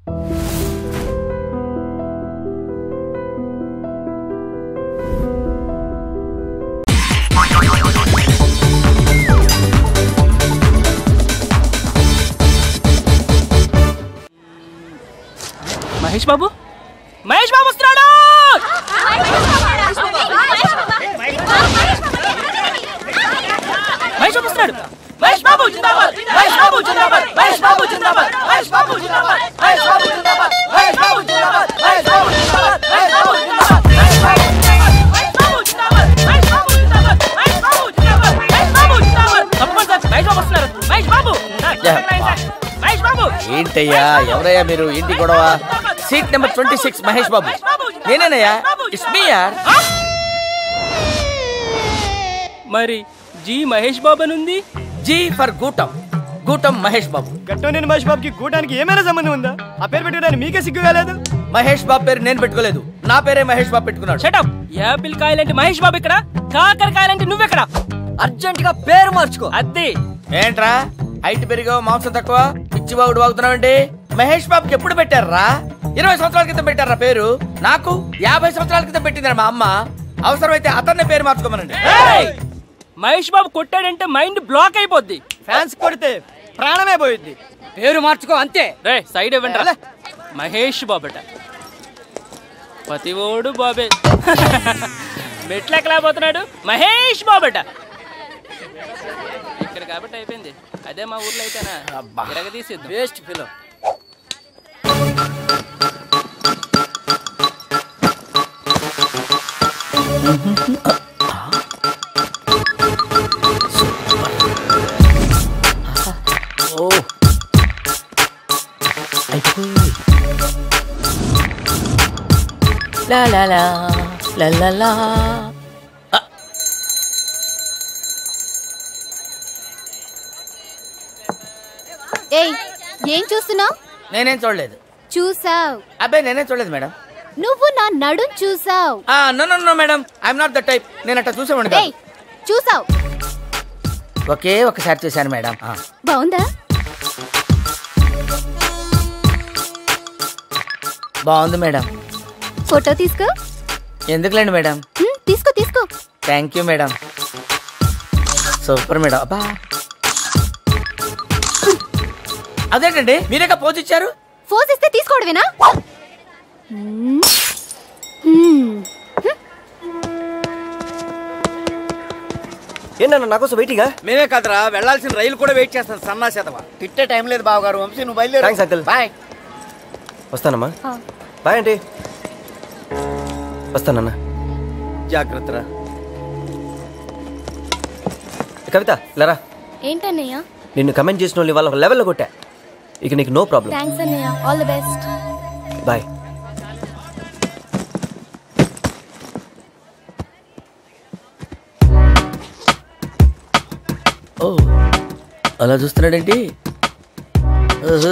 మహేష్ బాబు మహేష్ బాబు వస్తున్నాడు మహేష్ బాబు వస్తున్నాడు మహేష్ బాబు జిందాబాద్ మహేష్ బాబు జిందాబాద్ మహేష్ బాబు జిందాబాద్ మహేష్ బాబు జిందాబాద్ మహేష్ బాబు జిందాబాద్ మహేష్ బాబు జిందాబాద్ మహేష్ బాబు జిందాబాద్ మహేష్ బాబు జిందాబాద్ మహేష్ బాబు జిందాబాద్ మహేష్ బాబు జిందాబాద్ మహేష్ బాబు జిందాబాద్ మహేష్ బాబు జిందాబాద్ తప్పకుండా సార్ మహేష్ బాబు వస్తున్నారు మహేష్ బాబు సార్, సార్, మహేష్ బాబు ఏంటయ్యా ఎవరయ్యా మీరు ఏంటి గొడవ seat number twenty six Mahesh Babu నేనేనయ్యా ఇట్స్ మీ యార్ మరి జీ మహేష్ బాబు అని ఉంది జీ ఫర్ గూటం గూటం మహేష్ బాబు గట్టోనేని మహేష్ బాబుకి కూటానికి ఏమైనా సంబంధం ఉందా ఆ పేరు పెట్టడానికి మీకే సిగ్గు కాలేదు మహేష్ బాబు పేరు నేను పెట్టుకోలేదు నా పేరే మహేష్ బాబు పెట్టుకున్నాడు షటప్ యాపిల్ కాయలంటే మహేష్ బాబు ఇక్కడ కాకరకాయలంటే నువ్వెక్కడ అర్జెంట్ గా పేరు మార్చుకో అద్దె ఏంట్రా హైట్ పెరిగావు మాంసం తక్కువ పిచ్చి బాగుడు వాగుతున్నావండి మహేష్ బాబుకి ఎప్పుడు పెట్టారా ఇరవై సంవత్సరాల క్రితం పెట్టారా పేరు నాకు యాభై సంవత్సరాల క్రితం పెట్టిందిరా మా అమ్మ అవసరమైతే అతన్నే పేరు మార్చుకోమనండి ఏయ్! మహేష్ బాబు కొట్టాడంటే మైండ్ బ్లాక్ అయిపోద్ది ఫ్యాన్స్ కొడితే ప్రాణమే పోయింది పేరు మార్చుకో అంతే రే సైడ్ ఇవ్వండి రా. మహేష్ బాబట పతివోడు బాబే మెట్లెక్కలేకపోతున్నాడు మహేష్ బాబట ఇక్కడ కాబట్టి అయిపోయింది అదే మా ఊర్లో అయితేనా తీసేద్దాం వేస్ట్ ఫిలో ఓ లా లా లా లా లా లా ఏయ్ ఏం చూస్తున్నావు నేనేం చూడలేదు చూసావ్ అబ్బాయి నేనేం చూడలేదు మేడం నువ్వు నా నడుం చూసావ్ no no no madam I'm not the type నేను అట్లా చూసేవాడిని ఏయ్ కాదు. చూసావ్ ఒకే ఒకసారి చూశాను మేడం ఆ. బాగుందా బాగుంది మేడం ఫోటో తీసుకో ఎందుకులేండి మేడం హ్మ్, తీసుకో తీసుకో thank you madam super madam అబ్బా అదేంటండి మీరేగా పోజ్ ఇచ్చారు ఫోజ్ ఇస్తే తీసుకోవడమేనా హ్మ్. హ్మ్. ఏంటన్నా నా కోసం వెయిటింగా మేమే కదరా వెళ్ళాల్సిన రైలు కూడా వెయిట్ చేస్తాను సన్నా శతవా తిట్టే టైం లేదు బావ గారు వంశీ నువ్వు బయలుదేరు Thanks, uncle. బాయ్ వస్తానమ్మా ఆ. బాయ్ ఆంటీ వస్తానన్నా జాగ్రత్త కవిత లేరా ఏంటన్నయ్య నిన్ను కమెంట్ చేసిన వాళ్ళు వాళ్ళ లెవెల్లో కొట్టా ఇక నీకు నో ప్రాబ్లం థ్యాంక్స్ అన్నయ్య ఆల్ ది బెస్ట్ బాయ్ ఓ అలా చూస్తున్నాడేంటి ఓహో.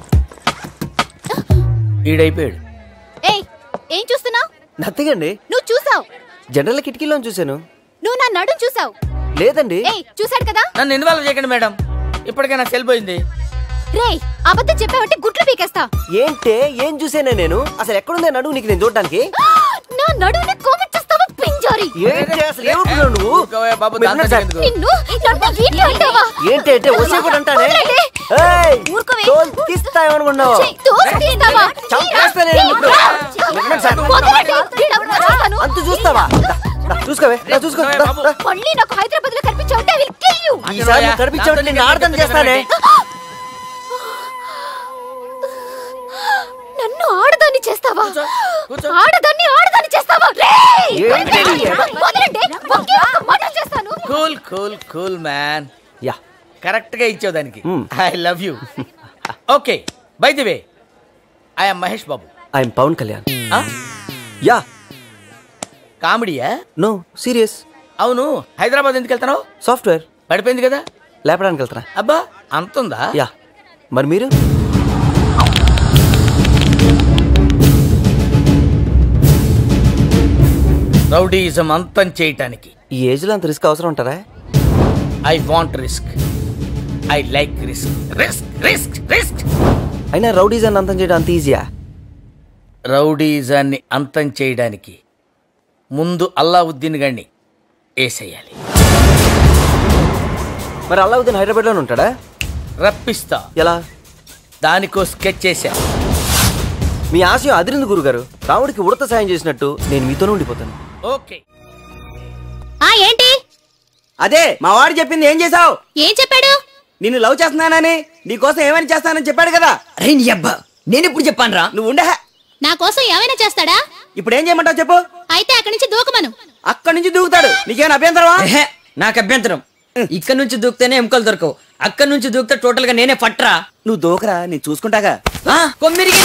ఈడైపోయాడు ఏయ్ ఏం చూస్తున్నావు నథింగ్ అండి నువ్వు చూసావ్ జనరల్ కిటికీలో చూశాను నువ్వు నా నడుం చూసావ్ లేదండి ఏయ్ చూసాడు కదా నన్ను ఇన్వాల్వ్ చేయకండి మేడం ఇప్పటికే నాకు వెళ్ళిపోయింది రేయ్ అబద్ధం చెప్పావంటే గుట్లు పీకేస్తా ఏంటే ఏం చూసానే నేను అసలు ఎక్కడుందే నడువు నీకు నేను చూడడానికి నా నడువుని కోమెంట్ చేస్తావా పింజారి ఏంటి అసలు ఏమనుకున్నావు నువ్వు ఊరుకోవే బాబు, మీరు దాంతో ఉన్నారు సార్. ఎందుకు? నిన్ను నన్ను వీటి అంటావా ఏంటి అంటే వచ్చేప్పుడు అంటానే వదలండి. ఏయ్, ఊరుకోవే. తోలు తీస్తాయేమనుకున్నావు చెయ్, తోసి తీస్తావా? చంపేస్తానే ఏయ్, ఇప్పుడు. రా. వినండి సార్. వదలండి. వీడెవడో చూస్తాను. అంత చూస్తావా దా, దా, చూసుకోవే దా, చూసుకో రే, దా, బాబు. దా. మళ్ళీ నాకు హైదరాబాద్ లో కనిపించావుంటే ఐ విల్ కిల్ యు ఈసారి నువ్వు కనిపించావు నేను ఆడదాం చేస్తానే నన్ను ఆడదాన్ని చేస్తావా కూర్చో. ఆడదాన్ని ఆడదాన్ని చేస్తావా రేయ్! ఏంటి? వదలండి ఒకే ఒక్క మాట చేస్తాను cool cool cool man yeah correct గా ఇచ్చావు దానికి Hmm. I love you okay by the way I'm Mahesh Babu I'm Pavan Kalyan yeah కామెడీయా నో సీరియస్ అవును హైదరాబాద్ ఎందుకు వెళ్తున్నావు సాఫ్ట్వేర్ పడిపోయింది కదా లేపడానికి వెళ్తున్నా అబ్బా అంతుందా యా మరి మీరు రౌడీయిజం అంతం చేయటానికి ఈ ఏజ్ లో అంత రిస్క్ అవసరం ఉంటారా I want risk I like risk risk risk risk అయినా రౌడీజాన్ని అంతం చేయడం అంత ఈజీయా రౌడీజాన్ని అంతం చేయడానికి ముందు అల్లావుద్దీన్ గారిని వేసేయాలి మరి అల్లావుద్దీన్ హైదరాబాద్లోనే ఉంటాడా రప్పిస్తా ఎలా దానికో స్కెచ్ చేశా మీ ఆశయం అదిరింది గురుగారు రాముడికి ఉడత సాయం చేసినట్టు నేను మీతోనే ఉండిపోతాను ఓకే ఆ ఏంటి అదే మా వాడు చెప్పింది ఏం చేసావు ఏం చెప్పాడు నిన్ను లవ్ చేస్తున్నానని నీకోసం ఏమని చేస్తానని చెప్పాడు కదా అరే నీ అబ్బా నేను ఇప్పుడు చెప్పాను రా నువ్వు ఉండే నా కోసం ఏమైనా చేస్తాడా ఇప్పుడు ఏం చేయమంటావు చెప్పు అయితే అక్కడి నుంచి దూకమను అక్కడి నుంచి దూకుతాడు నీకేమైనా అభ్యంతరమా నాకు అభ్యంతరం ఇక్కడ నుంచి దూకితేనే ఎముకలు దొరకవు అక్కడ నుంచి దూకితే టోటల్ గా నేనే పట్రా నువ్వు దూకరా నేను చూసుకుంటాగా ఆ, కొమ్మిరికి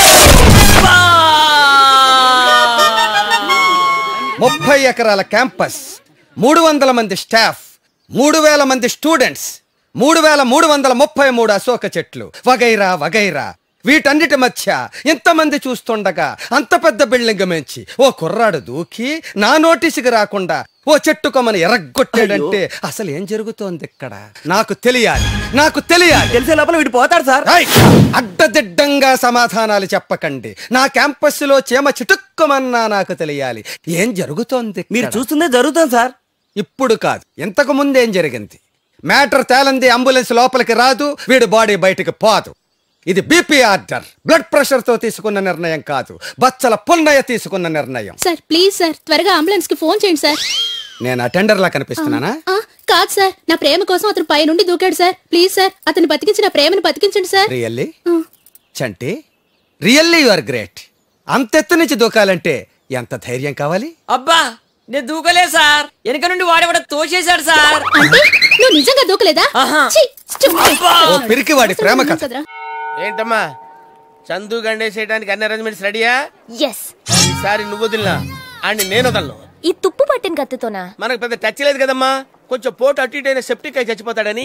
ముప్పై ఎకరాల క్యాంపస్ మూడు వందల మంది స్టాఫ్ మూడు వేల మంది స్టూడెంట్స్ మూడు వేల మూడు వందల ముప్పై మూడు అశోక చెట్లు వగైరా వగైరా వీటన్నిటి మధ్య ఇంతమంది చూస్తుండగా అంత పెద్ద బిల్డింగ్ మించి ఓ కుర్రాడు దూకి నా నోటీసుకి రాకుండా ఓ చెట్టు కొమ్మని ఎరగొట్టాడంటే అసలు ఏం జరుగుతోంది ఇక్కడ నాకు తెలియాలి నాకు తెలియాలి తెలిసే లోపల వీడు పోతాడు సార్ రైట్. అడ్డదిడ్డంగా సమాధానాలు చెప్పకండి నా క్యాంపస్ లో చీమ చిటుక్కుమన్నా నాకు తెలియాలి ఏం జరుగుతోంది ఇక్కడ? మీరు చూస్తుందే జరుగుతుంది సార్ ఇప్పుడు కాదు ఇంతకు ముందేం జరిగింది మ్యాటర్ తేలంది అంబులెన్స్ లోపలికి రాదు వీడి బాడీ బయటికి పోదు ఇది బీపీ ఆర్డర్ బ్లడ్ ప్రెషర్ తో తీసుకున్న నిర్ణయం కాదు బచ్చల పున్నయ్య తీసుకున్న నిర్ణయం సార్ ప్లీజ్ సార్ త్వరగా అంబులెన్స్ కి ఫోన్ చేయండి సార్ నేను అటెండర్ లా కనిపిస్తున్నానా ఆ, కాదు సార్ నా ప్రేమ కోసం అతను పై నుండి దూకాడు సార్ ప్లీజ్ సార్ అతను బతికించి నా ప్రేమను బతికించండి sir really Chanti really you are great అంతెత్తు నుంచి దూకాలంటే ఎంత ధైర్యం కావాలి అబ్బా నేను దూకలే సార్ వెనక నుండి వాడేవాడ తోసేశాడు సార్ అంటే నువ్వు నిజంగా దూకలేదా ఆహా. ఛీ, stupid. ఓ పిరికివాడి ప్రేమ కథ కదరా. ఏంటమ్మా చందు గండేసేయడానికి అన్ని అరేంజ్మెంట్స్ రెడీయా ఎస్ ఈసారి నువ్వు వదిలినా అండ్ నేను వదలను ఈ తుప్పు పట్టిన కత్తితోనా మనకు పెద్ద టచ్ లేదు కదమ్మా కొంచెం పోటు అటు ఇటు అయిన సెప్టిక్ అయి చచ్చిపోతాడని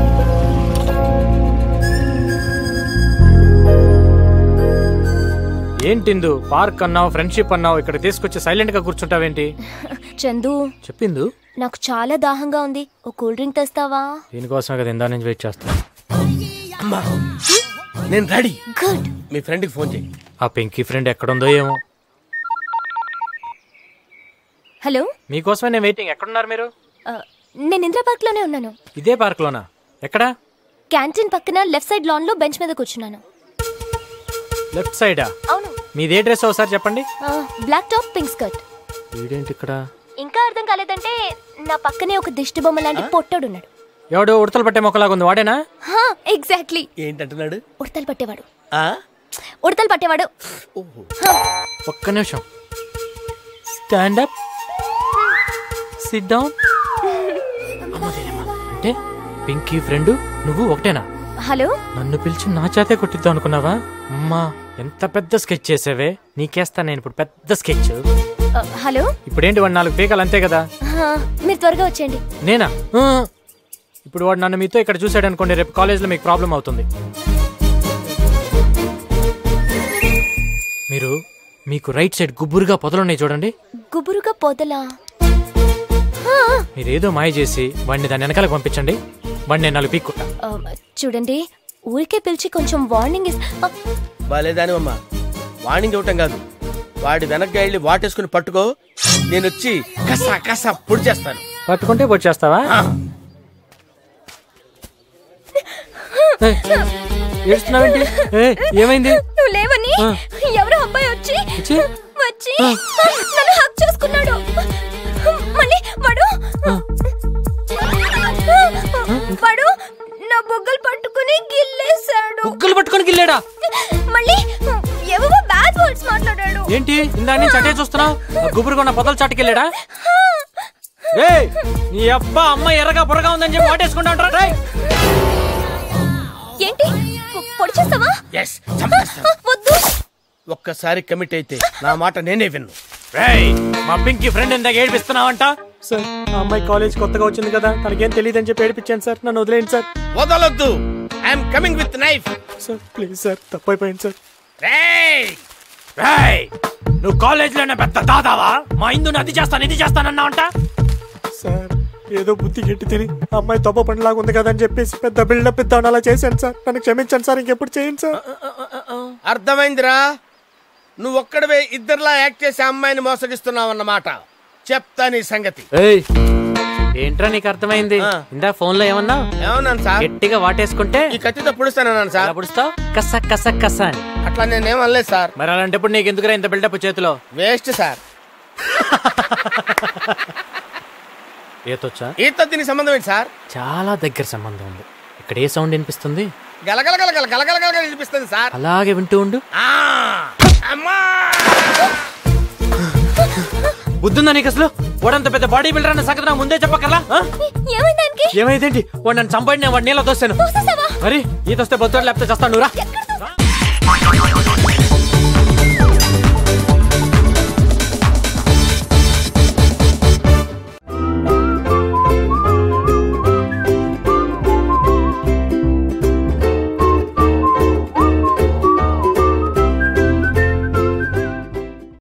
ఏంటిందు పార్క్ అన్నావు ఫ్రెండ్షిప్ అన్నావు ఇక్కడ తీసుకొచ్చి సైలెంట్ గా కూర్చుంటావేంటి చందు చెప్పిందు నాకు చాలా దాహంగా ఉంది ఓ కూల్ డ్రింక్ తెస్తావా దీనికోసమే కదా ఇందా నుంచి వెయిట్ చేస్తా అమ్మా నేను రెడీ గుడ్ మీ ఫ్రెండ్కి ఫోన్ చేయి ఆ పెంకీ ఫ్రెండ్ ఎక్కడుందో ఏమో హలో మీకోసమే నేను వెయిటింగ్ ఎక్కడున్నారు మీరు ఆ, నేను ఇంద్రా పార్క్ లోనే ఉన్నాను ఇదే పార్క్ లోనా ఎక్కడా క్యాంటీన్ పక్కన లెఫ్ట్ సైడ్ లాన్ లో బెంచ్ మీద కూర్చున్నాను లెఫ్ట్ సైడా అవును మీదే డ్రెస్ ఒకసారి చెప్పండి బ్లాక్ టాప్ పింక్ స్కర్ట్ వీడేంటి ఇక్కడ ఇంకా అర్థం కాలేదంటే నా పక్కనే ఒక దిష్టి బొమ్మ లాంటి పొట్టాడున్నాడు ఎవడో ఉడతలు పట్టే మొక్కలాగా ఉంది వాడేనా ఎగ్జాక్ట్లీ ఏంటంటున్నాడు ఉడతలు పట్టేవాడు ఆ? ఉడతలు పట్టేవాడు ఒక్క నిమిషం స్టాండ్ అప్ సిట్ డౌన్ అంటే పింకీ ఫ్రెండ్ నువ్వు ఒకటేనా హలో నన్ను పిలిచి నా చేతే కొట్టిద్దాం అనుకున్నావా అమ్మా ఎంత పెద్ద స్కెచ్ చేసావే నీకేస్తా నేను ఇప్పుడు పెద్ద స్కెచ్ ఆ, హలో ఇప్పుడేంటి వాడు నాలుగు పీకలు అంతే కదా ఆ, మీరు త్వరగా వచ్చేయండి నేనా ఆ. ఇప్పుడు వాడు నన్ను మీతో ఇక్కడ చూసాడు అనుకోండి రేపు కాలేజ్లో మీకు ప్రాబ్లం అవుతుంది మీరు మీకు రైట్ సైడ్ గుబ్బురుగా పొదలున్నాయి చూడండి గుబురుగా పొదలా మీరు ఏదో మాయ చేసి వాడిని దాని వెనకాలకు పంపించండి వాడిని నేను నాలుగు పీక్కుంటా ఆ, చూడండి ఊరికే పిలిచి కొంచెం వార్నింగ్ ఇస్ ఆ, బాలేదాని అమ్మా వాణింగ్ ఇవ్వటం కాదు వాడి వెనక్కి వెళ్ళి వాటేసుకుని పట్టుకో నేను వచ్చి కసా కసా పొడి చేస్తాను పట్టుకుంటే వచ్చేస్తావా ఏడుస్తున్నావేంటి ఏయ్, ఏమైంది నువ్వు లేవని ఆ. ఎవరో అబ్బాయి వచ్చి వచ్చి? వచ్చి నన్ను హక్ చేసుకున్నాడు మళ్ళీ వాడు వాడు నా బొగ్గలు పట్టుకుని గిల్లేశాడు బుగ్గలు పట్టుకొని గిల్లాడా మళ్ళీ ఏవేవో బ్యాడ్ వర్డ్స్ మాట్లాడాడు ఏంటి ఇందా నుంచి అటే చూస్తున్నావు గుబురుగా ఉన్న పొదలు చాటుకెళ్ళాడా ఏయ్ నీ అబ్బా అమ్మ ఎర్రగా బుర్రగా ఉందని చెప్పి వాటేసుకుంటా ఉంటారా రేయ్? ఏంటి పొ- పొడి చేస్తావా ఎస్ చంపేస్తాను వద్దు ఒక్కసారి కమిట్ అయితే నా మాట నేనే విన్ను రేయ్ మా పింకి ఫ్రెండ్ ఇందాక ఏడిపిస్తున్నావంట సార్ ఆ అమ్మాయి కాలేజ్ కొత్తగా వచ్చింది కదా తనకేం తెలియదని చెప్పి ఏడిపించాను సార్ నన్ను వదిలేయండి సార్ వదలొద్దు I'm coming with knife sir please sir తప్పైపోయింది సార్ రేయ్ రేయ్ నువ్వు కాలేజీలోనే పెద్ద దాదావా మా ఇందు అది చేస్తాను ఇది చేస్తానన్నావంట సార్ ఏదో బుద్ధి గట్టి తిని అమ్మాయి తొప్ప పండులాగా ఉంది కదా అని చెప్పేసి పెద్ద బిల్డప్ ఇద్దాం అలా చేశాను సార్ నన్ను క్షమించండి సార్ ఇంకెప్పుడు చేయండి సార్ అర్థమైందిరా నువ్వు ఒక్కడవే ఇద్దరిలా యాక్ట్ చేసి అమ్మాయిని మోసగిస్తున్నావు అన్నమాట చెప్తా నీ సంగతి ఏయ్ ఏంట్రా నీకు అర్థమైంది ఆ. ఇందా ఫోన్ లో ఏమన్నా ఏమన్నాను సార్ గట్టిగా వాటేసుకుంటే ఈ కత్తితో పుడుస్తానన్నాను సార్ ఎలా పుడుస్తావు కస కస కస అని అట్లా నేనేం అనలేదు సార్ మరి అలాంటప్పుడు నీకు ఎందుకురా ఇంత బిల్డప్ చేతిలో వేస్ట్ సార్ ఏతొచ్చా ఈతో దీనికి సంబంధం ఏంటి సార్ చాలా దగ్గర సంబంధం ఉంది ఇక్కడ ఏ సౌండ్ వినిపిస్తుంది గలగల గలగల గలగల గలగల వినిపిస్తుంది సార్ అలాగే వింటూ ఉండు ఆ, అమ్మా బుద్ధుందా నీకు అసలు వాడంత పెద్ద బాడీ బిల్డర్ అన్న సంగతి నాకు ముందే చెప్పకల్లా ఆ? ఏమైంది దానికి ఏమైందేంటి వాడు నన్ను చంపండి నేను వాడు నీళ్ళ తోస్తాను చూసేసావా మరి ఈత వస్తే బొత్తాడు లేకపోతే చేస్తాను రా ఎక్కడ